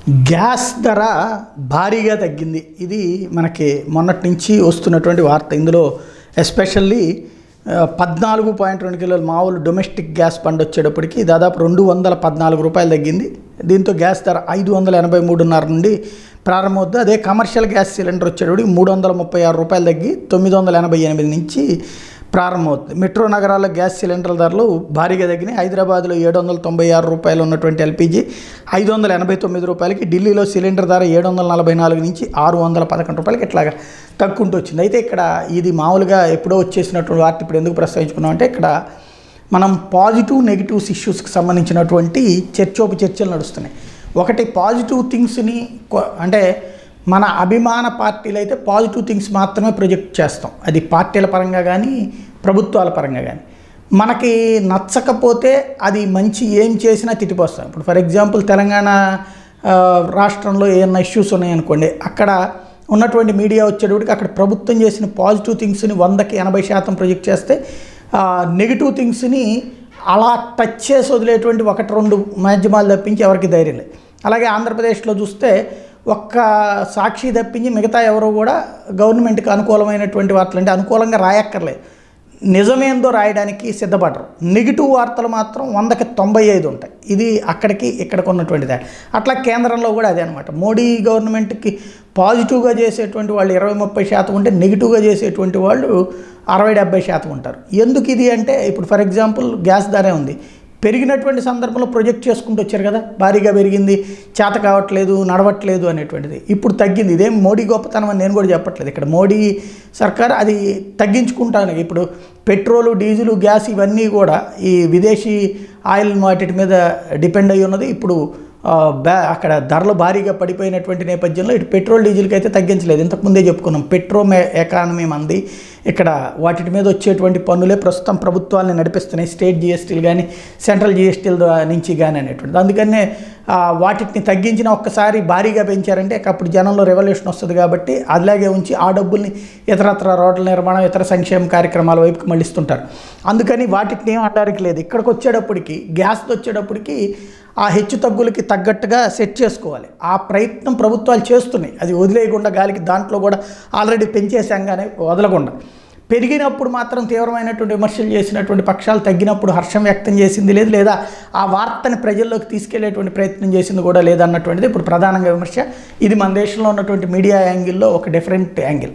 gas ధర భారీగా తగ్గింది ఇది మనకి మొన్నటి నుంచి వస్తున్నటువంటి వార్త ఇందులో ఎస్పెషల్లీ పద్నాలుగు పాయింట్ రెండు కిలోల మామూలు డొమెస్టిక్ గ్యాస్ బండ్ వచ్చేటప్పటికి దాదాపు రెండు వందల పద్నాలుగు రూపాయలు తగ్గింది దీంతో గ్యాస్ ధర ఐదు వందల ఎనభై మూడున్నర నుండి ప్రారంభమవుతుంది అదే కమర్షియల్ గ్యాస్ సిలిండర్ వచ్చేటప్పటికి మూడు వందల ముప్పై ఆరు రూపాయలు తగ్గి తొమ్మిది వందల ఎనభై ఎనిమిది నుంచి ప్రారంభమవుతుంది మెట్రో నగరాల్లో గ్యాస్ సిలిండర్ల ధరలు భారీగా తగ్గినాయి హైదరాబాద్లో ఏడు వందల తొంభై ఆరు రూపాయలు ఉన్నటువంటి ఎల్పిజి ఐదు వందల ఎనభై తొమ్మిది రూపాయలకి ఢిల్లీలో సిలిండర్ ధర ఏడు వందల నలభై నాలుగు నుంచి ఆరు వందల పదకొండు రూపాయలకి ఇట్లాగా తగ్గుకుంటూ వచ్చింది అయితే ఇక్కడ ఇది మామూలుగా ఎప్పుడో వచ్చేసినటువంటి వార్త ఇప్పుడు ఎందుకు ప్రస్తావించుకున్నాం అంటే ఇక్కడ మనం పాజిటివ్ నెగిటివ్స్ ఇష్యూస్కి సంబంధించినటువంటి చర్చోప చర్చలు నడుస్తున్నాయి ఒకటి పాజిటివ్ థింగ్స్ని కొ- అంటే మన అభిమాన పార్టీలు అయితే పాజిటివ్ థింగ్స్ మాత్రమే ప్రొజెక్ట్ చేస్తాం అది పార్టీల పరంగా కానీ ప్రభుత్వాల పరంగా కానీ మనకి నచ్చకపోతే అది మంచి ఏం చేసినా తిట్టిపోస్తాం ఇప్పుడు ఫర్ ఎగ్జాంపుల్ తెలంగాణ ఆ, రాష్ట్రంలో ఏమైనా ఇష్యూస్ ఉన్నాయనుకోండి అక్కడ ఉన్నటువంటి మీడియా వచ్చేటప్పటికి అక్కడ ప్రభుత్వం చేసిన పాజిటివ్ థింగ్స్ని వందకి ఎనభై శాతం ప్రొజెక్ట్ చేస్తే నెగిటివ్ థింగ్స్ని అలా టచ్ చేసి వదిలేటువంటి ఒకటి రెండు మాధ్యమాలు తప్పించి ఎవరికి ధైర్యం లేదు అలాగే ఆంధ్రప్రదేశ్లో చూస్తే ఒక్క సాక్షి తప్పించి మిగతా ఎవరు కూడా గవర్నమెంట్కి అనుకూలమైనటువంటి వార్తలు అంటే అనుకూలంగా రాయక్కర్లేదు నిజమేందో రాయడానికి సిద్ధపడరు నెగిటివ్ వార్తలు మాత్రం వందకి తొంభై ఐదు ఉంటాయి ఇది అక్కడికి ఇక్కడికి ఉన్నటువంటిది అట్లా కేంద్రంలో కూడా అదే అనమాట మోడీ గవర్నమెంట్కి పాజిటివ్గా చేసేటువంటి వాళ్ళు ఇరవై ముప్పై శాతం ఉంటే నెగిటివ్గా చేసేటువంటి వాళ్ళు అరవై డెబ్బై శాతం ఉంటారు ఎందుకు ఇది అంటే ఇప్పుడు ఫర్ ఎగ్జాంపుల్ గ్యాస్ ధరే ఉంది పెరిగినటువంటి సందర్భంలో ప్రొజెక్ట్ చేసుకుంటూ వచ్చారు కదా భారీగా పెరిగింది చేత కావట్లేదు నడవట్లేదు అనేటువంటిది ఇప్పుడు తగ్గింది ఇదేం మోడీ గొప్పతనం అని నేను కూడా చెప్పట్లేదు ఇక్కడ మోడీ సర్కార్ అది తగ్గించుకుంటాను ఇప్పుడు పెట్రోలు డీజిల్ గ్యాస్ ఇవన్నీ కూడా ఈ విదేశీ ఆయిల్ వాటి మీద డిపెండ్ అయి ఉన్నది ఇప్పుడు ఆ, బ్యా అక్కడ ధరలు భారీగా పడిపోయినటువంటి నేపథ్యంలో ఇటు పెట్రోల్ డీజిల్కి అయితే తగ్గించలేదు ఇంతకుముందే చెప్పుకున్నాం పెట్రోల్ ఎకానమీ మంది ఇక్కడ వాటి మీద వచ్చేటువంటి పన్నులే ప్రస్తుతం ప్రభుత్వాన్ని నడిపిస్తున్నాయి స్టేట్ జిఎస్టీలు కానీ సెంట్రల్ జిఎస్టీల నుంచి కానీ అనేటువంటిది అందుకనే ఆ, వాటిని తగ్గించిన ఒక్కసారి భారీగా పెంచారంటే అప్పుడు జనంలో రెవల్యూషన్ వస్తుంది కాబట్టి అలాగే ఉంచి ఆ డబ్బుల్ని ఇతరత్ర రోడ్ల నిర్మాణం ఇతర సంక్షేమ కార్యక్రమాల వైపుకి మళ్ళిస్తుంటారు అందుకని వాటిని ఏం అనడానికి లేదు ఇక్కడికి వచ్చేటప్పటికి గ్యాస్ వచ్చేటప్పటికి ఆ హెచ్చు తగ్గులకి తగ్గట్టుగా సెట్ చేసుకోవాలి ఆ ప్రయత్నం ప్రభుత్వాలు చేస్తున్నాయి అది వదిలేయకుండా గాలికి దాంట్లో కూడా ఆల్రెడీ పెంచేసాంగానే వదలకుండా పెరిగినప్పుడు మాత్రం తీవ్రమైనటువంటి విమర్శలు చేసినటువంటి పక్షాలు తగ్గినప్పుడు హర్షం వ్యక్తం చేసింది లేదు లేదా ఆ వార్తని ప్రజల్లోకి తీసుకెళ్లేటువంటి ప్రయత్నం చేసింది కూడా లేదన్నటువంటిది ఇప్పుడు ప్రధానంగా విమర్శ ఇది మన దేశంలో ఉన్నటువంటి మీడియా యాంగిల్లో ఒక డిఫరెంట్ యాంగిల్